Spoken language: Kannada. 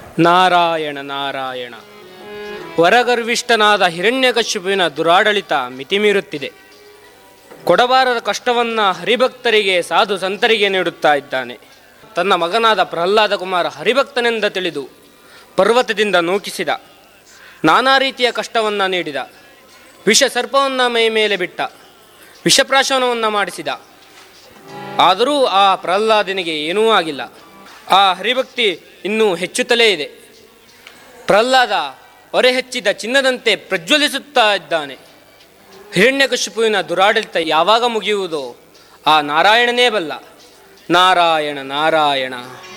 ನಾರಾಯಣ ನಾರಾಯಣ ವರಗರ್ವಿಷ್ಠನಾದ ಹಿರಣ್ಯಕಶ್ಯಪುವಿನ ದುರಾಡಳಿತ ಮಿತಿಮೀರುತ್ತಿದೆ ಕೊಡಬಾರದ ಕಷ್ಟವನ್ನ ಹರಿಭಕ್ತರಿಗೆ ಸಾಧು ಸಂತರಿಗೆ ನೀಡುತ್ತಾ ಇದ್ದಾನೆ ತನ್ನ ಮಗನಾದ ಪ್ರಹ್ಲಾದ ಕುಮಾರ ಹರಿಭಕ್ತನೆಂದ ತಿಳಿದು ಪರ್ವತದಿಂದ ನೂಕಿಸಿದ ನಾನಾ ರೀತಿಯ ಕಷ್ಟವನ್ನು ನೀಡಿದ ವಿಷ ಸರ್ಪವನ್ನು ಮೈ ಮೇಲೆ ಬಿಟ್ಟ ವಿಷಪ್ರಾಶನವನ್ನು ಮಾಡಿಸಿದ ಆದರೂ ಆ ಪ್ರಹ್ಲಾದನಿಗೆ ಏನೂ ಆಗಿಲ್ಲ ಆ ಹರಿಭಕ್ತಿ ಇನ್ನೂ ಹೆಚ್ಚುತ್ತಲೇ ಇದೆ ಪ್ರಹ್ಲಾದ ಹೊರೆ ಹೆಚ್ಚಿದ ಚಿನ್ನದಂತೆ ಪ್ರಜ್ವಲಿಸುತ್ತಾ ಇದ್ದಾನೆ ಹಿರಣ್ಯಕಶಿಪುವಿನ ದುರಾಡಳಿತ ಯಾವಾಗ ಮುಗಿಯುವುದೋ ಆ ನಾರಾಯಣನೇ ಬಲ್ಲ ನಾರಾಯಣ ನಾರಾಯಣ